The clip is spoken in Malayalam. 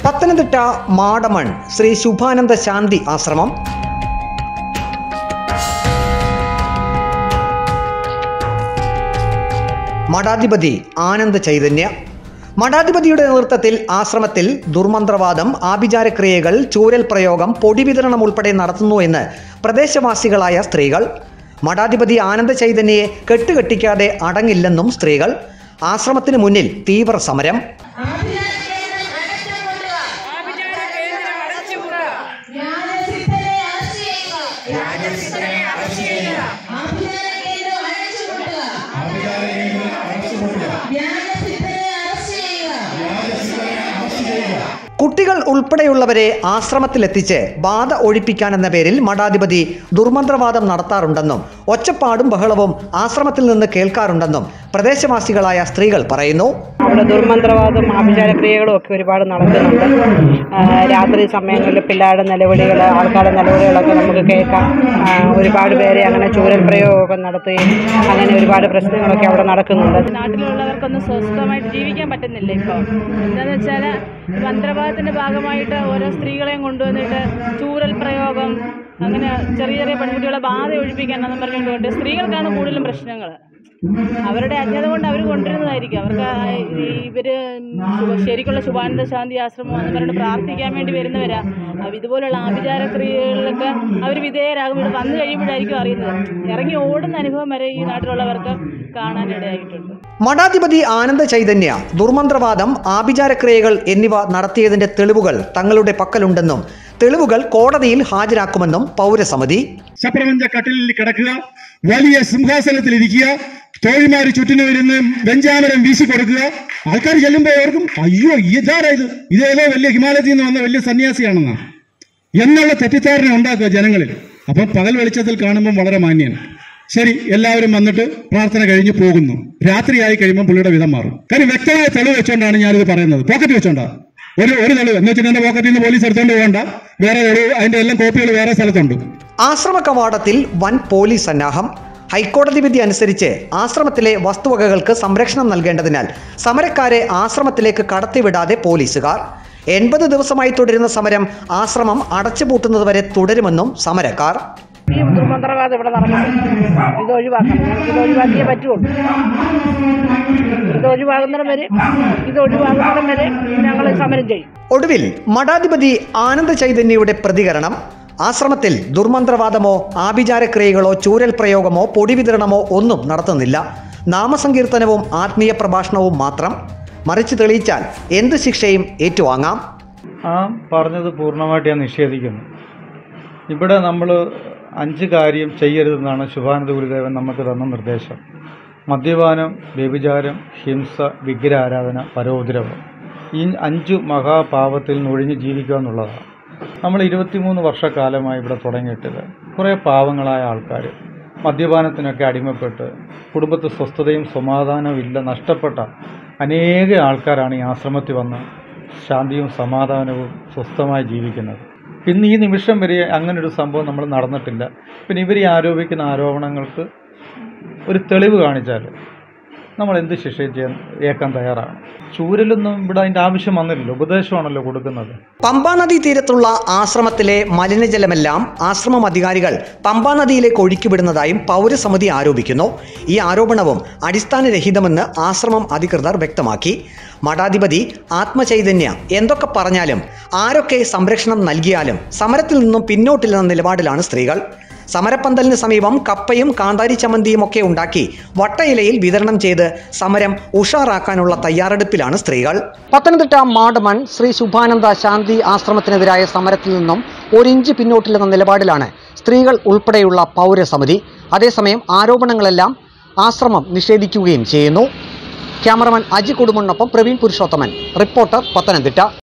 പത്തനംതിട്ട മാടമൺ ശ്രീ ശുഭാനന്ദ ശാന്തി ആശ്രമം മഠാധിപതി ആനന്ദ ചൈതന്യ മഠാധിപതിയുടെ നേതൃത്വത്തിൽ ആശ്രമത്തിൽ ദുർമന്ത്രവാദം ആഭിചാരക്രിയകൾ ചൂരൽ പ്രയോഗം പൊടി വിതരണം ഉൾപ്പെടെ നടത്തുന്നു എന്ന് പ്രദേശവാസികളായ സ്ത്രീകൾ മഠാധിപതി ആനന്ദ ചൈതന്യയെ കെട്ടുകെട്ടിക്കാതെ അടങ്ങില്ലെന്നും സ്ത്രീകൾ ആശ്രമത്തിന് മുന്നിൽ തീവ്ര സമരം വ്യാജസിദ്ധരെ അറസ്റ്റ് ചെയ്യുക വ്യാജസിദ്ധരെ അറസ്റ്റ് ചെയ്യുക ആഭിചാര കേന്ദ്രം അടച്ചു പൂട്ടുക വ്യാജസിദ്ധരെ അറസ്റ്റ് ചെയ്യുക കുട്ടികൾ ഉൾപ്പെടെയുള്ളവരെ ആശ്രമത്തിലെത്തിച്ച് ബാധ ഒഴിപ്പിക്കാനെന്ന പേരിൽ മഠാധിപതി ദുർമന്ത്രവാദം നടത്താറുണ്ടെന്നും ഒച്ചപ്പാടും ബഹളവും ആശ്രമത്തിൽ നിന്ന് കേൾക്കാറുണ്ടെന്നും പ്രദേശവാസികളായ സ്ത്രീകൾ പറയുന്നു അവിടെ ദുർമന്ത്രവാദം ആഭിചാരക്രിയകളും ഒക്കെ ഒരുപാട് നടക്കുന്നുണ്ട് ആ, രാത്രി സമയങ്ങളിൽ പിള്ളേരുടെ നിലവിളികൾ ആൾക്കാരുടെ നിലവിളികളൊക്കെ നമുക്ക് കേൾക്കാം ആ, ഒരുപാട് പേരെ അങ്ങനെ ചൂരൽ പ്രയോഗമൊക്കെ നടത്തുകയും അങ്ങനെ ഒരുപാട് പ്രശ്നങ്ങളൊക്കെ അവിടെ നടക്കുന്നുണ്ട് നാട്ടിലുള്ളവർക്കൊന്നും സ്വസ്ഥമായിട്ട് ജീവിക്കാൻ പറ്റുന്നില്ല ഇപ്പോൾ എന്താണെന്ന് വെച്ചാൽ മന്ത്രവാദത്തിൻ്റെ ഭാഗമായിട്ട് ഓരോ സ്ത്രീകളെയും കൊണ്ടുവന്നിട്ട് ചൂരൽ പ്രയോഗം അങ്ങനെ ചെറിയ ചെറിയ പെൺകുട്ടികളെ ബാധ ഒഴിപ്പിക്കാനെന്നും പറഞ്ഞുകൊണ്ട് സ്ത്രീകൾക്കാണ് കൂടുതലും പ്രശ്നങ്ങൾ അവരുടെ അജ്ഞത കൊണ്ട് അവർ കൊണ്ടുവരുന്നതായിരിക്കും അവർക്ക് ആ ഈ ഇവര് ശുഭ- ശരിക്കുള്ള ശുഭാനന്ദ ശാന്തി ആശ്രമം എന്ന് പറഞ്ഞിട്ട് പ്രാർത്ഥിക്കാൻ വേണ്ടി വരുന്നവരാ അപ്പൊ ഇതുപോലുള്ള ആഭിചാരക്രിയകളിലൊക്കെ അവർ വിധേയരാകും ഇവിടെ വന്നു കഴിയുമ്പോഴായിരിക്കും അറിയുന്നത് ഇറങ്ങി ഓടുന്ന അനുഭവം വരെ ഈ നാട്ടിലുള്ളവർക്ക് കാണാനിടയായിട്ടുണ്ട് മഠാധിപതി ആനന്ദ ചൈതന്യ ദുർമന്ത്രവാദം ആഭിചാരക്രിയകൾ എന്നിവ നടത്തിയതിന്റെ തെളിവുകൾ തങ്ങളുടെ പക്കലുണ്ടെന്നും തെളിവുകൾ കോടതിയിൽ ഹാജരാക്കുമെന്നും പൗരസമിതി സപ്രപഞ്ച കട്ടിലിൽ കിടക്കുക വലിയ സിംഹാസനത്തിൽ ഇരിക്കുക തോഴിമാര് ചുറ്റിനും ഇരുന്ന് വെഞ്ചാമരം വീശി കൊടുക്കുക ആൾക്കാർ ചെല്ലുമ്പോൾ ഓർക്കും അയ്യോ ഇതാരാ ഇത് ഇതേതോ വലിയ ഹിമാലയത്തിൽ നിന്ന് വന്ന വലിയ സന്യാസിയാണെന്നാ എന്നുള്ള തെറ്റിദ്ധാരണ ഉണ്ടാക്കുക ജനങ്ങളിൽ അപ്പം പകൽ വെളിച്ചത്തിൽ കാണുമ്പോൾ വളരെ മാന്യൻ ശരി എല്ലാവരും വന്നിട്ട് പ്രാർത്ഥന കഴിഞ്ഞ് പോകുന്നു രാത്രിയായി കഴിയുമ്പോൾ പുള്ളിയുടെ വിധം മാറും കാര്യം വ്യക്തമായ തെളിവ് വെച്ചോണ്ടാണ് ഞാനിത് പറയുന്നത് പോക്കറ്റ് വെച്ചോണ്ടാ ഒരു ഒരു തെളിവ് എന്ന് വെച്ചിട്ട് എന്റെ പോക്കറ്റിൽ നിന്ന് പോലീസ് എടുത്തോണ്ട് പോകണ്ട വേറെ തെളിവ് അതിന്റെ എല്ലാം കോപ്പികൾ വേറെ സ്ഥലത്തുണ്ട് ആശ്രമ കവാടത്തിൽ വൻ പോലീസ് സന്നാഹം ഹൈക്കോടതി വിധി അനുസരിച്ച് ആശ്രമത്തിലെ വസ്തുവകകൾക്ക് സംരക്ഷണം നൽകേണ്ടതിനാൽ സമരക്കാരെ ആശ്രമത്തിലേക്ക് കടത്തിവിടാതെ പോലീസുകാർ എൺപത് ദിവസമായി തുടരുന്ന സമരം ആശ്രമം അടച്ചുപൂട്ടുന്നതുവരെ തുടരുമെന്നും സമരക്കാർ ഈ ദുർമന്ത്രവാദം ഇവിടെ നടക്കുന്നു ഇത് ഒഴിവാക്കണം ഞങ്ങൾക്ക് ഇത് ഒഴിവാക്കിയേ പറ്റുള്ളൂ ഇത് ഒഴിവാകുന്നിടം വരെ ഇത് ഒഴിവാകുന്നിടം വരെ ഞങ്ങൾ സമരം ചെയ്യും ഒടുവിൽ മഠാധിപതി ആനന്ദ ചൈതന്യയുടെ പ്രതികരണം ആശ്രമത്തിൽ ദുർമന്ത്രവാദമോ ആഭിചാരക്രിയകളോ ചൂരൽ പ്രയോഗമോ പൊടി വിതരണമോ ഒന്നും നടത്തുന്നില്ല നാമസങ്കീർത്തനവും ആത്മീയ പ്രഭാഷണവും മാത്രം മറിച്ച് തെളിയിച്ചാൽ എന്ത് ശിക്ഷയും ഏറ്റുവാങ്ങാം ആ പറഞ്ഞത് പൂർണ്ണമായിട്ട് ഞാൻ നിഷേധിക്കുന്നു ഇവിടെ നമ്മൾ അഞ്ച് കാര്യം ചെയ്യരുതെന്നാണ് ശുഭാനന്ദ ഗുരുദേവൻ നമുക്ക് തന്ന നിർദ്ദേശം മദ്യപാനം വ്യഭിചാരം ഹിംസ വിഗ്രഹാരാധന പരോപദ്രവം ഈ അഞ്ചു മഹാപാപത്തിൽ നിന്ന് ഒഴിഞ്ഞ് ജീവിക്കുക എന്നുള്ളതാണ് നമ്മൾ ഇരുപത്തിമൂന്ന് വർഷക്കാലമായി ഇവിടെ തുടങ്ങിയിട്ടത് കുറേ പാവങ്ങളായ ആൾക്കാർ മദ്യപാനത്തിനൊക്കെ അടിമപ്പെട്ട് കുടുംബത്തിൽ സ്വസ്ഥതയും സമാധാനവും ഇല്ല നഷ്ടപ്പെട്ട അനേക ആൾക്കാരാണ് ഈ ആശ്രമത്തിൽ വന്ന് ശാന്തിയും സമാധാനവും സ്വസ്ഥമായി ജീവിക്കുന്നത് ഇന്ന് ഈ നിമിഷം വരെ അങ്ങനെ ഒരു സംഭവം നമ്മൾ നടന്നിട്ടില്ല പിന്നെ ഇവർ ഈ ആരോപിക്കുന്ന ആരോപണങ്ങൾക്ക് ഒരു തെളിവ് കാണിച്ചാൽ നമ്മൾ എന്ത് ശിക്ഷ ചെയ്യാൻ ഏക്കാൻ തയ്യാറാണ് ചൂരലൊന്നും ഇവിടെ അതിൻ്റെ ആവശ്യം വന്നില്ലല്ലോ ഉപദേശമാണല്ലോ കൊടുക്കുന്നത് പമ്പാ നദീ തീരത്തുള്ള ആശ്രമത്തിലെ മലിനജലമെല്ലാം ആശ്രമം അധികാരികൾ പമ്പാ നദിയിലേക്ക് ഒഴുക്കിവിടുന്നതായും പൗരസമിതി ആരോപിക്കുന്നു ഈ ആരോപണവും അടിസ്ഥാനരഹിതമെന്ന് ആശ്രമം അധികൃതർ വ്യക്തമാക്കി മഠാധിപതി ആത്മചൈതന്യ എന്തൊക്കെ പറഞ്ഞാലും ആരൊക്കെ സംരക്ഷണം നൽകിയാലും സമരത്തിൽ നിന്നും പിന്നോട്ടില്ലെന്ന നിലപാടിലാണ് സ്ത്രീകൾ സമരപ്പന്തലിന് സമീപം കപ്പയും കാന്താരി ചമ്മന്തിയും ഒക്കെ ഉണ്ടാക്കി വട്ടയിലയിൽ വിതരണം ചെയ്ത് സമരം ഉഷാറാക്കാനുള്ള തയ്യാറെടുപ്പിലാണ് സ്ത്രീകൾ പത്തനംതിട്ട മാടമൺ ശ്രീ ശുഭാനന്ദ ശാന്തി ആശ്രമത്തിനെതിരായ സമരത്തിൽ നിന്നും ഒരിഞ്ച് പിന്നോട്ടില്ലെന്ന നിലപാടിലാണ് സ്ത്രീകൾ ഉൾപ്പെടെയുള്ള പൗരസമിതി അതേസമയം ആരോപണങ്ങളെല്ലാം ആശ്രമം നിഷേധിക്കുകയും ചെയ്യുന്നു ക്യാമറമാൻ അജി കുടുംബനൊപ്പം പ്രവീൺ പുരുഷോത്തമൻ റിപ്പോർട്ടർ പത്തനംതിട്ട